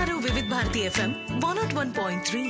వింటున్నారు Vividh Bharati FM one nought one point three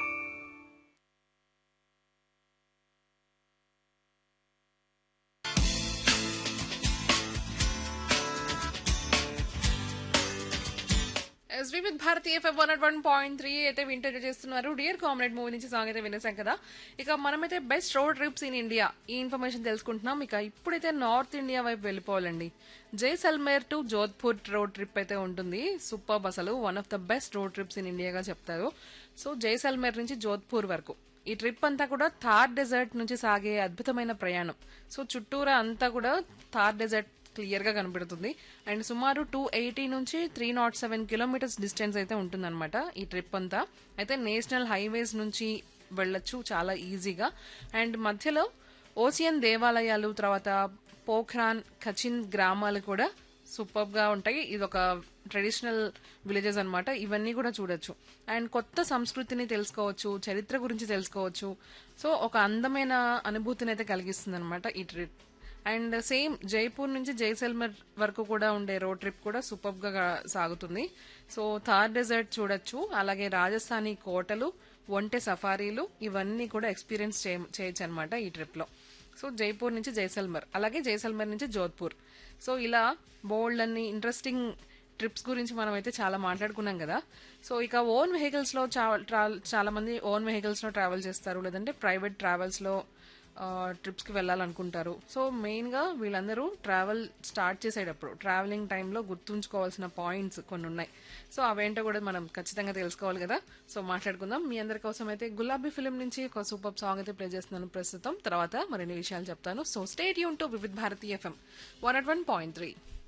SV with Bharatiya FM one one point three అయితే winter చేస్తున్నారు dear comrade movie నుంచి song అయితే వినేసాం కదా ఇక మనమైతే best road trips in India ఈ ఇన్ఫర్మేషన్ తెలుసుకుంటున్నాం ఇక ఇప్పుడైతే నార్త్ ఇండియా వైపు వెళ్ళిపోవాలండి Jaisalmer to Jodhpur road trip అయితే ఉంటుంది సూపర్ అసలు one of the best road trips in ఇండియాగా చెప్తారు సో జైసల్మేర్ నుంచి జోధ్పూర్ వరకు ఈ ట్రిప్ అంతా కూడా థార్ డెజర్ట్ నుంచి సాగే అద్భుతమైన ప్రయాణం సో చుట్టూరా అంతా కూడా థార్ డెజర్ట్ క్లియర్ గా కనబడుతుంది అండ్ సుమారు టూ ఎయిటీ నుంచి three nought seven kilometres distance అయితే ఉంటుందన్నమాట ఈ ట్రిప్ అంతా అయితే నేషనల్ హైవేస్ నుంచి వెళ్ళొచ్చు చాలా ఈజీగా అండ్ మధ్యలో ఓసియన్ దేవాలయాలు తర్వాత పోఖ్రాన్ కచిన్ గ్రామాలు కూడా సూపర్ గా ఉంటాయి ఇది ఒక ట్రెడిషనల్ విలేజెస్ అన్నమాట ఇవన్నీ కూడా చూడొచ్చు అండ్ కొత్త సంస్కృతిని తెలుసుకోవచ్చు చరిత్ర గురించి తెలుసుకోవచ్చు సో ఒక అందమైన అనుభూతిని అయితే కలిగిస్తుంది అనమాట ఈ ట్రిప్ అండ్ సేమ్ జైపూర్ నుంచి జైసల్మర్ వరకు కూడా ఉండే రోడ్ ట్రిప్ కూడా సూపర్ గా సాగుతుంది సో థార్ డెజర్ట్ చూడొచ్చు అలాగే రాజస్థానీ కోటలు ఒంటె సఫారీలు ఇవన్నీ కూడా ఎక్స్పీరియన్స్ చేయొచ్చు అనమాట ఈ ట్రిప్ లో సో జైపూర్ నుంచి జైసల్మర్ అలాగే జైసల్మర్ నుంచి జోధ్పూర్ సో ఇలా బోల్డ్ అన్ని ఇంట్రెస్టింగ్ ట్రిప్స్ గురించి మనం అయితే చాలా మాట్లాడుకున్నాం కదా సో ఇక ఓన్ వెహికల్స్ లో చా- ట్రా- చాలా మంది ఓన్ వెహికల్స్ లో ట్రావెల్ చేస్తారు లేదంటే ప్రైవేట్ ట్రావెల్స్ లో ట్రిప్స్ కి వెళ్ళాలనుకుంటారు సో మెయిన్ గా వీళ్ళందరూ ట్రావెల్ స్టార్ట్ చేసేటప్పుడు ట్రావెలింగ్ టైంలో గుర్తుంచుకోవాల్సిన పాయింట్స్ కొన్ని ఉన్నాయి సో అవేంటో కూడా మనం ఖచ్చితంగా తెలుసుకోవాలి కదా సో మాట్లాడుకుందాం మీ అందరి కోసం అయితే గులాబీ ఫిలిం నుంచి ఒక సూపర్ సాంగ్ అయితే ప్లే చేస్తున్నాను ప్రస్తుతం తర్వాత మరిన్ని విషయాలు చెప్తాను సో స్టేట్ యూన్ to Vividh Bharati FM one at one point three